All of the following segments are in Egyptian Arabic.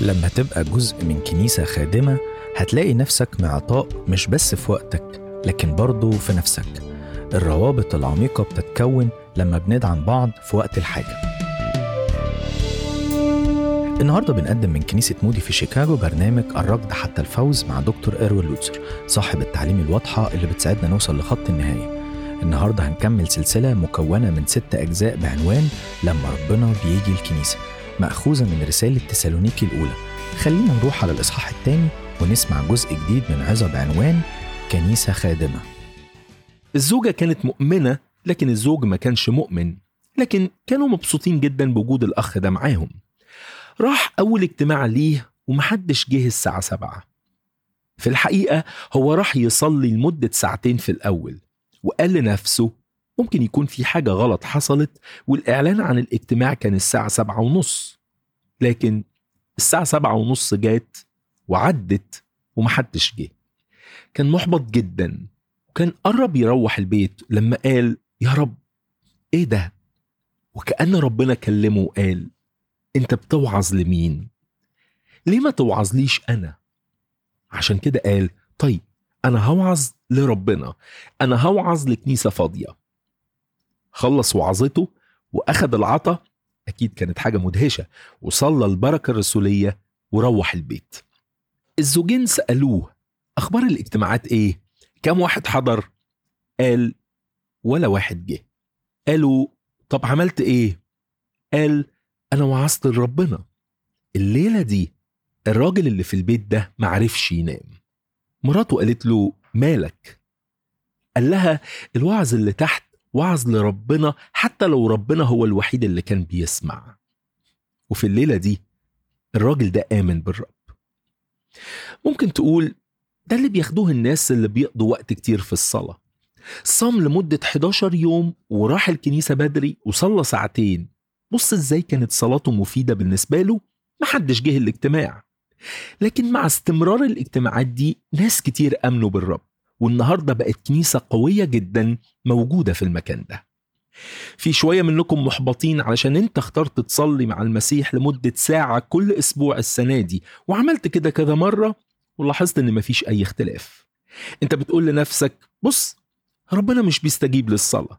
لما تبقى جزء من كنيسة خادمة هتلاقي نفسك معطاء مش بس في وقتك لكن برضه في نفسك الروابط العميقة بتتكون لما بندعم بعض في وقت الحاجة النهاردة بنقدم من كنيسة مودي في شيكاغو برنامج الركض حتى الفوز مع دكتور إيروين لوتسر صاحب التعليم الواضحة اللي بتساعدنا نوصل لخط النهاية النهاردة هنكمل سلسلة مكونة من ست أجزاء بعنوان لما ربنا بيجي الكنيسة مأخوذة من رسالة تسالونيكي الأولى خلينا نروح على الإصحاح الثاني ونسمع جزء جديد من عظة بعنوان كنيسة خادمة الزوجة كانت مؤمنة لكن الزوج ما كانش مؤمن لكن كانوا مبسوطين جدا بوجود الأخ ده معاهم راح أول اجتماع ليه ومحدش جه الساعة سبعة في الحقيقة هو راح يصلي لمدة ساعتين في الأول وقال لنفسه ممكن يكون في حاجة غلط حصلت والإعلان عن الاجتماع كان الساعة سبعة ونص لكن الساعة سبعة ونص جات وعدت ومحدش جه كان محبط جدا وكان قرب يروح البيت لما قال يا رب ايه ده وكأن ربنا كلمه وقال انت بتوعظ لمين ليه ما توعظليش انا عشان كده قال طيب انا هوعظ لربنا انا هوعظ لكنيسه فاضيه خلص وعظته واخد العطا اكيد كانت حاجه مدهشه وصلى البركه الرسوليه وروح البيت الزوجين سالوه اخبار الاجتماعات ايه كم واحد حضر قال ولا واحد جه قالوا طب عملت ايه قال انا وعظت لربنا الليله دي الراجل اللي في البيت ده معرفش ينام مراته قالت له مالك قال لها الوعظ اللي تحت وعظ لربنا حتى لو ربنا هو الوحيد اللي كان بيسمع وفي الليلة دي الراجل ده آمن بالرب ممكن تقول ده اللي بياخدوه الناس اللي بيقضوا وقت كتير في الصلاة صام لمدة 11 يوم وراح الكنيسة بدري وصلى ساعتين بص ازاي كانت صلاته مفيدة بالنسبة له محدش جه الاجتماع لكن مع استمرار الاجتماعات دي ناس كتير امنوا بالرب والنهارده بقت كنيسه قويه جدا موجوده في المكان ده في شويه منكم محبطين علشان انت اخترت تصلي مع المسيح لمده ساعه كل اسبوع السنه دي وعملت كده كذا مره ولاحظت ان مفيش اي اختلاف انت بتقول لنفسك بص ربنا مش بيستجيب للصلاه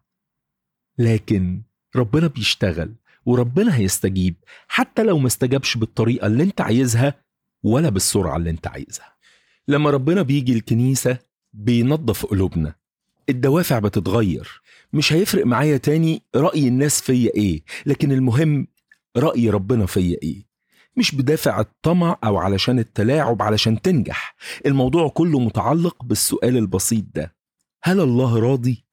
لكن ربنا بيشتغل وربنا هيستجيب حتى لو ما استجابش بالطريقه اللي انت عايزها ولا بالسرعه اللي انت عايزها لما ربنا بيجي الكنيسه بينظف قلوبنا الدوافع بتتغير مش هيفرق معايا تاني رأي الناس فيا ايه لكن المهم رأي ربنا فيا ايه مش بدافع الطمع او علشان التلاعب علشان تنجح الموضوع كله متعلق بالسؤال البسيط ده هل الله راضي؟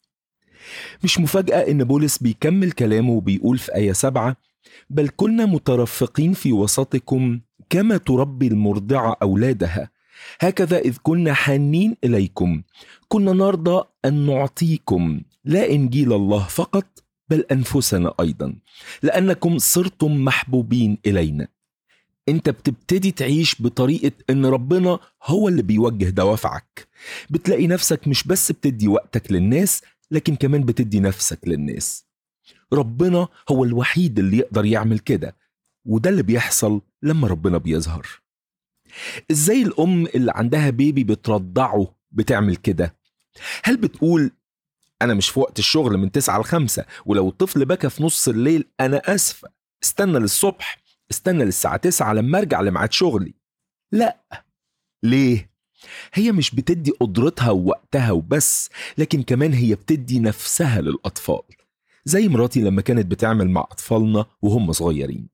مش مفاجأة ان بولس بيكمل كلامه وبيقول في آية سبعة بل كنا مترفقين في وسطكم كما تربي المرضعة أولادها هكذا إذ كنا حانين إليكم كنا نرضى أن نعطيكم لا إنجيل الله فقط بل أنفسنا أيضا لأنكم صرتم محبوبين إلينا أنت بتبتدي تعيش بطريقة إن ربنا هو اللي بيوجه دوافعك بتلاقي نفسك مش بس بتدي وقتك للناس لكن كمان بتدي نفسك للناس ربنا هو الوحيد اللي يقدر يعمل كده وده اللي بيحصل لما ربنا بيظهر ازاي الام اللي عندها بيبي بترضعه بتعمل كده هل بتقول انا مش في وقت الشغل من 9 ل 5 ولو الطفل بكى في نص الليل انا اسفه استنى للصبح استنى للساعه 9 لما ارجع لميعاد شغلي لا ليه هي مش بتدي قدرتها ووقتها وبس لكن كمان هي بتدي نفسها للاطفال زي مراتي لما كانت بتعمل مع اطفالنا وهم صغيرين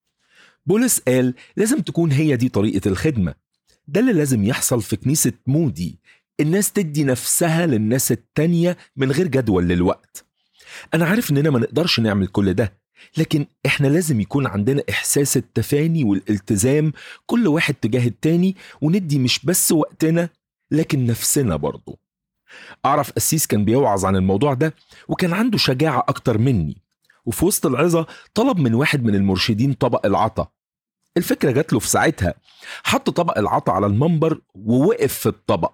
بولس قال لازم تكون هي دي طريقة الخدمة ده اللي لازم يحصل في كنيسة مودي الناس تدي نفسها للناس التانية من غير جدول للوقت أنا عارف إننا ما نقدرش نعمل كل ده لكن إحنا لازم يكون عندنا إحساس التفاني والالتزام كل واحد تجاه التاني وندي مش بس وقتنا لكن نفسنا برضه أعرف قسيس كان بيوعظ عن الموضوع ده وكان عنده شجاعة أكتر مني وفي وسط العظة طلب من واحد من المرشدين طبق العطا الفكرة جات له في ساعتها حط طبق العطا على المنبر ووقف في الطبق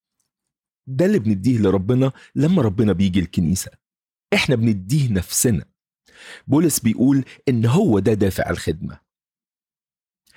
ده اللي بنديه لربنا لما ربنا بيجي الكنيسة احنا بنديه نفسنا بولس بيقول ان هو ده دافع الخدمة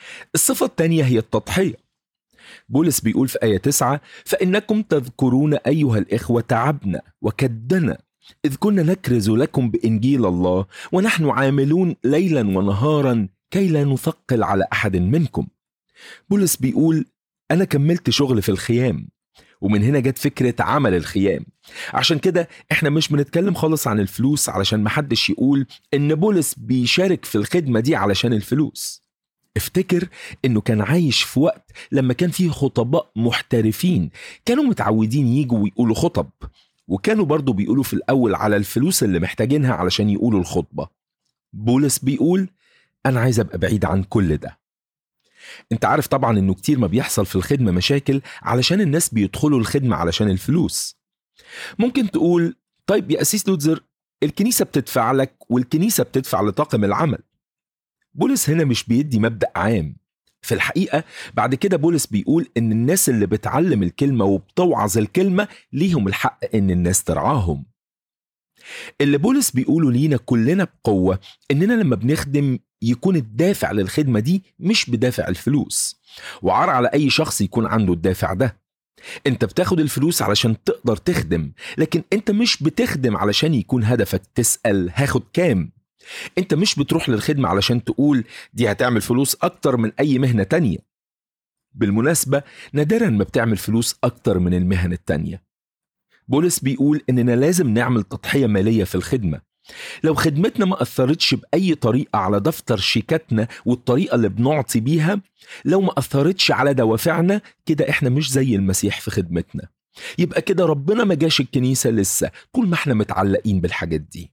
الصفة الثانية هي التضحية بولس بيقول في آية 9 فإنكم تذكرون أيها الإخوة تعبنا وكدنا إذ كنا نكرز لكم بإنجيل الله ونحن عاملون ليلا ونهارا كي لا نثقل على أحد منكم بولس بيقول أنا كملت شغل في الخيام ومن هنا جت فكرة عمل الخيام عشان كده احنا مش بنتكلم خالص عن الفلوس علشان محدش يقول ان بولس بيشارك في الخدمة دي علشان الفلوس افتكر انه كان عايش في وقت لما كان فيه خطباء محترفين كانوا متعودين يجوا ويقولوا خطب وكانوا برضو بيقولوا في الاول على الفلوس اللي محتاجينها علشان يقولوا الخطبة بولس بيقول انا عايز ابقى بعيد عن كل ده انت عارف طبعا انه كتير ما بيحصل في الخدمة مشاكل علشان الناس بيدخلوا الخدمة علشان الفلوس ممكن تقول طيب يا أسيس لوتزر الكنيسة بتدفع لك والكنيسة بتدفع لطاقم العمل بولس هنا مش بيدي مبدأ عام في الحقيقة بعد كده بولس بيقول إن الناس اللي بتعلم الكلمة وبتوعظ الكلمة ليهم الحق إن الناس ترعاهم اللي بولس بيقوله لينا كلنا بقوة إننا لما بنخدم يكون الدافع للخدمة دي مش بدافع الفلوس وعار على أي شخص يكون عنده الدافع ده انت بتاخد الفلوس علشان تقدر تخدم لكن انت مش بتخدم علشان يكون هدفك تسأل هاخد كام انت مش بتروح للخدمة علشان تقول دي هتعمل فلوس اكتر من اي مهنة تانية بالمناسبة نادرا ما بتعمل فلوس اكتر من المهن التانية بولس بيقول اننا لازم نعمل تضحية مالية في الخدمة لو خدمتنا ما أثرتش بأي طريقة على دفتر شيكاتنا والطريقة اللي بنعطي بيها لو ما أثرتش على دوافعنا كده إحنا مش زي المسيح في خدمتنا يبقى كده ربنا ما جاش الكنيسة لسه طول ما إحنا متعلقين بالحاجات دي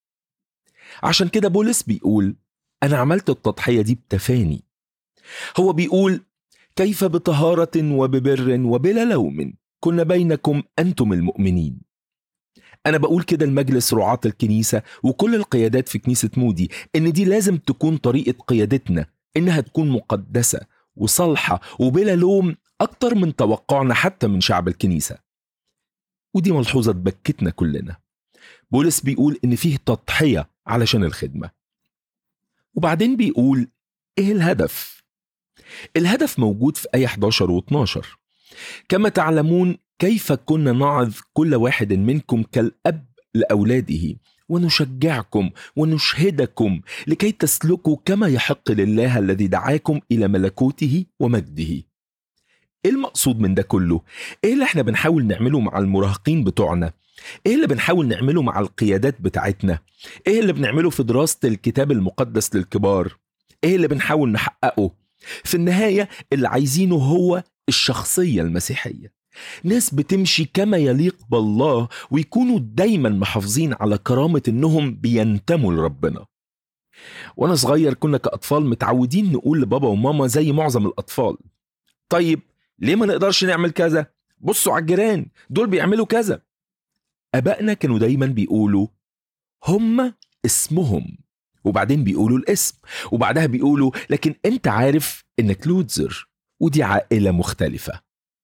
عشان كده بولس بيقول أنا عملت التضحية دي بتفاني هو بيقول كيف بطهارة وببر وبلا لوم كنا بينكم أنتم المؤمنين أنا بقول كده لمجلس رعاة الكنيسة وكل القيادات في كنيسة مودي إن دي لازم تكون طريقة قيادتنا إنها تكون مقدسة وصالحة وبلا لوم أكتر من توقعنا حتى من شعب الكنيسة ودي ملحوظة تبكتنا كلنا بولس بيقول إن فيه تضحية علشان الخدمة وبعدين بيقول إيه الهدف؟ الهدف موجود في آية 11 و 12 كما تعلمون كيف كنا نعظ كل واحد منكم كالاب لاولاده ونشجعكم ونشهدكم لكي تسلكوا كما يحق لله الذي دعاكم الى ملكوته ومجده ايه المقصود من ده كله ايه اللي احنا بنحاول نعمله مع المراهقين بتوعنا ايه اللي بنحاول نعمله مع القيادات بتاعتنا ايه اللي بنعمله في دراسه الكتاب المقدس للكبار ايه اللي بنحاول نحققه في النهايه اللي عايزينه هو الشخصيه المسيحيه ناس بتمشي كما يليق بالله ويكونوا دايما محافظين على كرامة انهم بينتموا لربنا وانا صغير كنا كأطفال متعودين نقول لبابا وماما زي معظم الأطفال طيب ليه ما نقدرش نعمل كذا بصوا على الجيران دول بيعملوا كذا أبائنا كانوا دايما بيقولوا هم اسمهم وبعدين بيقولوا الاسم وبعدها بيقولوا لكن انت عارف انك لوتزر ودي عائلة مختلفة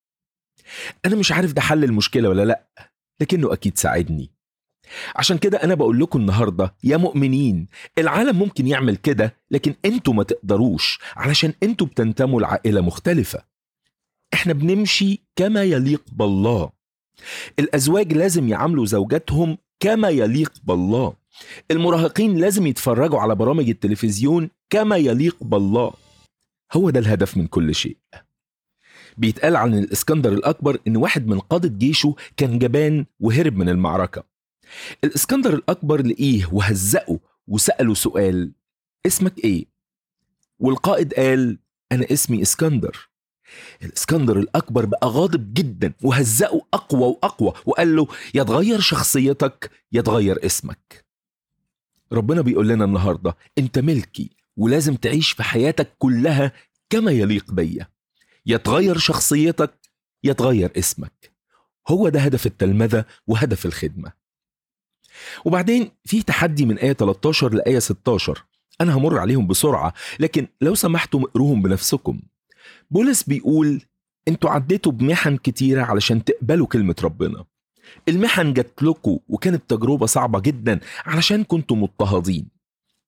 أنا مش عارف ده حل المشكلة ولا لأ لكنه أكيد ساعدني عشان كده أنا بقول لكم النهاردة يا مؤمنين العالم ممكن يعمل كده لكن انتوا ما تقدروش علشان انتوا بتنتموا لعائلة مختلفة احنا بنمشي كما يليق بالله الأزواج لازم يعاملوا زوجاتهم كما يليق بالله المراهقين لازم يتفرجوا على برامج التلفزيون كما يليق بالله هو ده الهدف من كل شيء بيتقال عن الاسكندر الأكبر إن واحد من قادة جيشه كان جبان وهرب من المعركة الاسكندر الأكبر لقيه وهزقه وسأله سؤال اسمك إيه؟ والقائد قال أنا اسمي اسكندر الاسكندر الأكبر بقى غاضب جدا وهزقه أقوى وأقوى وقال له يتغير شخصيتك يتغير اسمك ربنا بيقول لنا النهاردة أنت ملكي ولازم تعيش في حياتك كلها كما يليق بيا يتغير شخصيتك يتغير اسمك هو ده هدف التلمذة وهدف الخدمة وبعدين في تحدي من آية 13 لآية 16 أنا همر عليهم بسرعة لكن لو سمحتم اقروهم بنفسكم بولس بيقول انتوا عديتوا بمحن كتيرة علشان تقبلوا كلمة ربنا المحن جات لكم وكانت تجربة صعبة جدا علشان كنتوا مضطهدين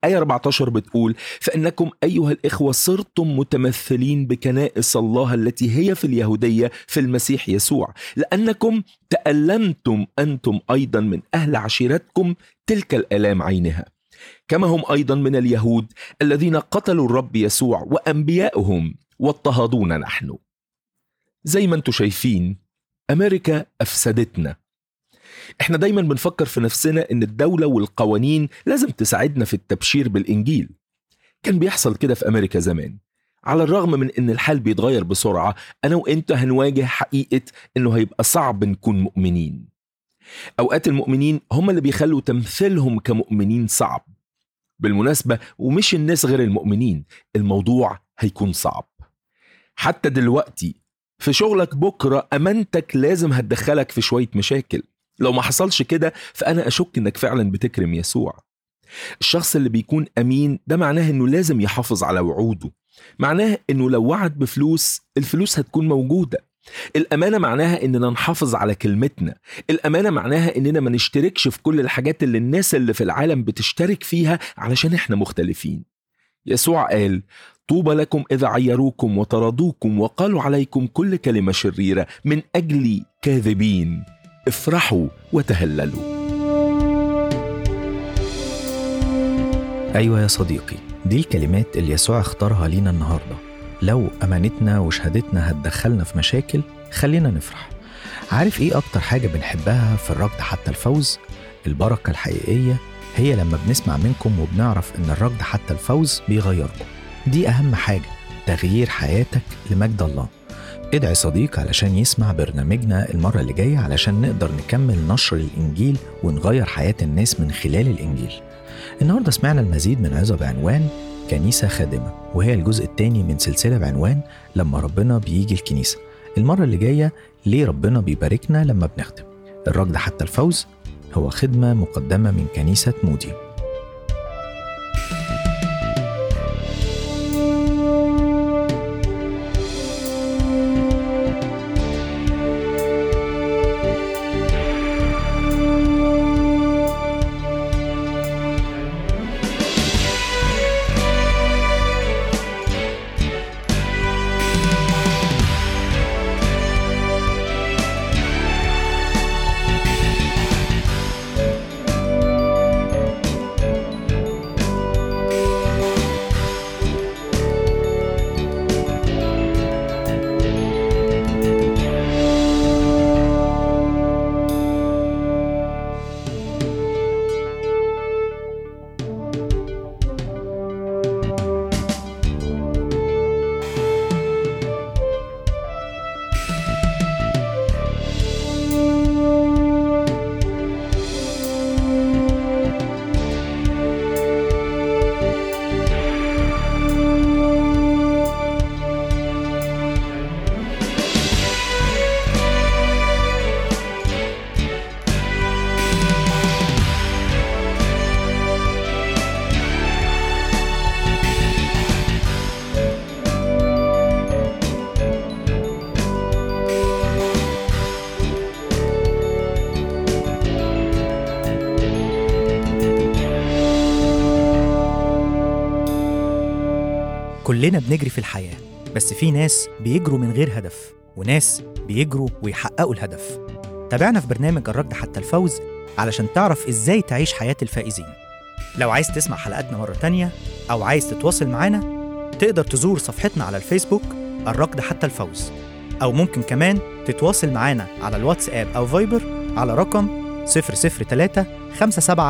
آية 14 بتقول فإنكم أيها الإخوة صرتم متمثلين بكنائس الله التي هي في اليهودية في المسيح يسوع لأنكم تألمتم أنتم أيضا من أهل عشيرتكم تلك الآلام عينها كما هم أيضا من اليهود الذين قتلوا الرب يسوع وأنبياؤهم واضطهدونا نحن زي ما انتم شايفين أمريكا أفسدتنا احنا دايما بنفكر في نفسنا ان الدولة والقوانين لازم تساعدنا في التبشير بالإنجيل كان بيحصل كده في أمريكا زمان على الرغم من ان الحال بيتغير بسرعة أنا وإنت هنواجه حقيقة انه هيبقى صعب نكون مؤمنين أوقات المؤمنين هم اللي بيخلوا تمثيلهم كمؤمنين صعب بالمناسبة ومش الناس غير المؤمنين الموضوع هيكون صعب حتى دلوقتي في شغلك بكرة أمانتك لازم هتدخلك في شوية مشاكل لو ما حصلش كده فأنا أشك إنك فعلا بتكرم يسوع الشخص اللي بيكون أمين ده معناه إنه لازم يحافظ على وعوده معناه إنه لو وعد بفلوس الفلوس هتكون موجودة الأمانة معناها إننا نحافظ على كلمتنا الأمانة معناها إننا ما نشتركش في كل الحاجات اللي الناس اللي في العالم بتشترك فيها علشان إحنا مختلفين يسوع قال طوبى لكم إذا عيروكم وطردوكم وقالوا عليكم كل كلمة شريرة من أجل كاذبين افرحوا وتهللوا أيوة يا صديقي دي الكلمات اللي يسوع اختارها لينا النهاردة لو أمانتنا وشهادتنا هتدخلنا في مشاكل خلينا نفرح عارف إيه أكتر حاجة بنحبها في الركض حتى الفوز؟ البركة الحقيقية هي لما بنسمع منكم وبنعرف إن الركض حتى الفوز بيغيركم دي أهم حاجة تغيير حياتك لمجد الله ادعي صديق علشان يسمع برنامجنا المرة اللي جاية علشان نقدر نكمل نشر الإنجيل ونغير حياة الناس من خلال الإنجيل النهاردة سمعنا المزيد من عظة بعنوان كنيسة خادمة وهي الجزء الثاني من سلسلة بعنوان لما ربنا بيجي الكنيسة المرة اللي جاية ليه ربنا بيباركنا لما بنخدم الركض حتى الفوز هو خدمة مقدمة من كنيسة مودي كلنا بنجري في الحياة بس في ناس بيجروا من غير هدف وناس بيجروا ويحققوا الهدف تابعنا في برنامج الركض حتى الفوز علشان تعرف ازاي تعيش حياة الفائزين لو عايز تسمع حلقاتنا مرة تانية أو عايز تتواصل معانا تقدر تزور صفحتنا على الفيسبوك الركض حتى الفوز أو ممكن كمان تتواصل معانا على الواتساب أو فايبر على رقم 003 57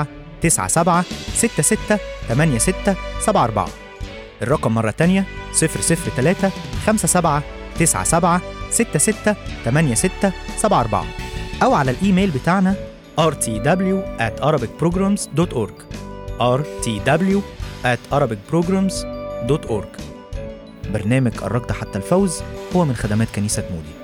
97 66 86 74 الرقم مرة تانية 003 57 97 66 86 74 أو على الإيميل بتاعنا rtw at arabicprograms.org rtw at arabicprograms.org برنامج الركض حتى الفوز هو من خدمات كنيسة مودي